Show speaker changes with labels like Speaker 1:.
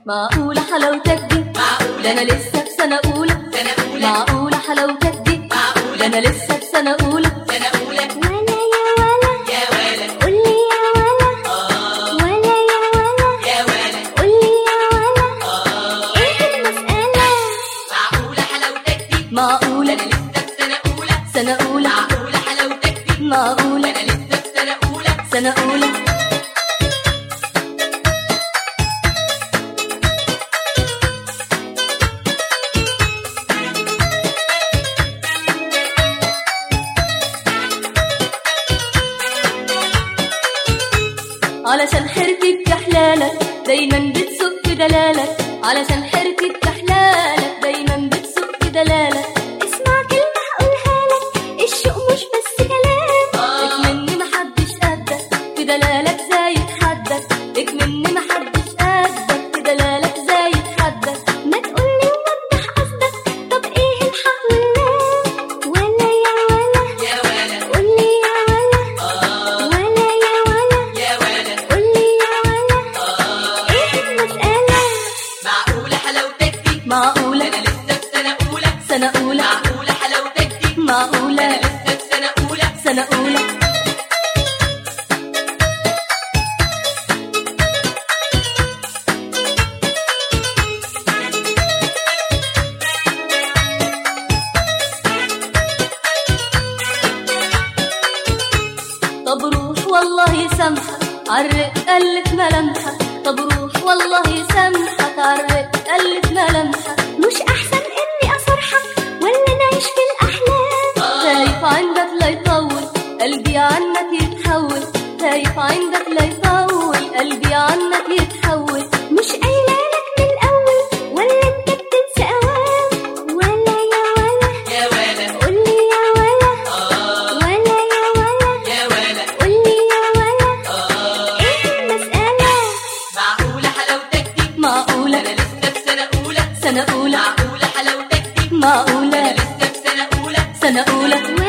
Speaker 1: معقولة حلاوتك دي
Speaker 2: معقولة.
Speaker 1: ده أنا لسه في سنة أولى
Speaker 2: سنة أولى.
Speaker 1: معقولة حلاوتك دي
Speaker 2: معقولة.
Speaker 1: ده أنا لسه في سنة أولى
Speaker 2: سنة أولى
Speaker 3: ولا يا ولا
Speaker 2: يا ولا
Speaker 3: قولي يا ولا
Speaker 2: آه
Speaker 3: ولا يا ولا
Speaker 2: يا ولا
Speaker 3: قولي يا ولا
Speaker 2: آه
Speaker 3: ايه المسألة
Speaker 2: معقولة حلاوتك دي
Speaker 1: معقولة
Speaker 2: أنا لسه في سنة أولى
Speaker 1: سنة أولى
Speaker 2: معقولة حلاوتك دي
Speaker 1: معقولة
Speaker 2: أنا لسه في سنة أولى
Speaker 1: سنة أولى علشان حيرتي بتحلالك دايما بتسوق في دلالك علشان حيرتي بتحلالك دايما بتسوق في دلالك
Speaker 3: اسمع كلمة هقولها لك الشوق مش بس كلام
Speaker 1: اكمني محدش قدك في دلالك زايد حدك اكمني محدش قدك في دلالك زايد حدك
Speaker 3: ما تقولي ووضح قصدك طب ايه الحق والله ولا يا ولا
Speaker 2: يا ولا
Speaker 3: قولي يا ولا
Speaker 2: آه
Speaker 3: ولا يا ولا
Speaker 2: يا ولا
Speaker 3: قولي يا ولا
Speaker 2: آه
Speaker 3: ايه المسألة
Speaker 2: معقولة حلاوتك دي
Speaker 1: معقولة
Speaker 2: أنا لسه في سنة أولى
Speaker 1: سنة أولى
Speaker 2: معقولة حلاوتك دي
Speaker 1: معقولة
Speaker 2: أنا لسه في سنة أولى
Speaker 1: سنة أولى طب روح والله يسامحك عرق قلت ملامحك طب روح والله يسامحك عرق قلت ملامحك
Speaker 3: مش احسن اني اصرحك ولا نعيش في الاحلام
Speaker 1: خايف عندك لا يطول قلبي عنك يتحول خايف عندك لا يطول قلبي عنك يتحول
Speaker 3: مش قايله لك من الاول ولا انت بتنسى اوام ولا يا ولا
Speaker 2: يا ولا
Speaker 3: قولي يا ولا
Speaker 2: آه
Speaker 3: ولا يا ولا
Speaker 2: يا ولا
Speaker 3: قولي يا ولا
Speaker 2: آه
Speaker 3: ايه المسألة
Speaker 2: معقولة حلاوتك دي
Speaker 1: معقولة
Speaker 2: أنا لسه في سنة أولى
Speaker 1: سنة أولى
Speaker 2: معقولة حلاوتك دي
Speaker 1: معقولة
Speaker 2: أنا لسه في سنة أولى
Speaker 1: سنة أولى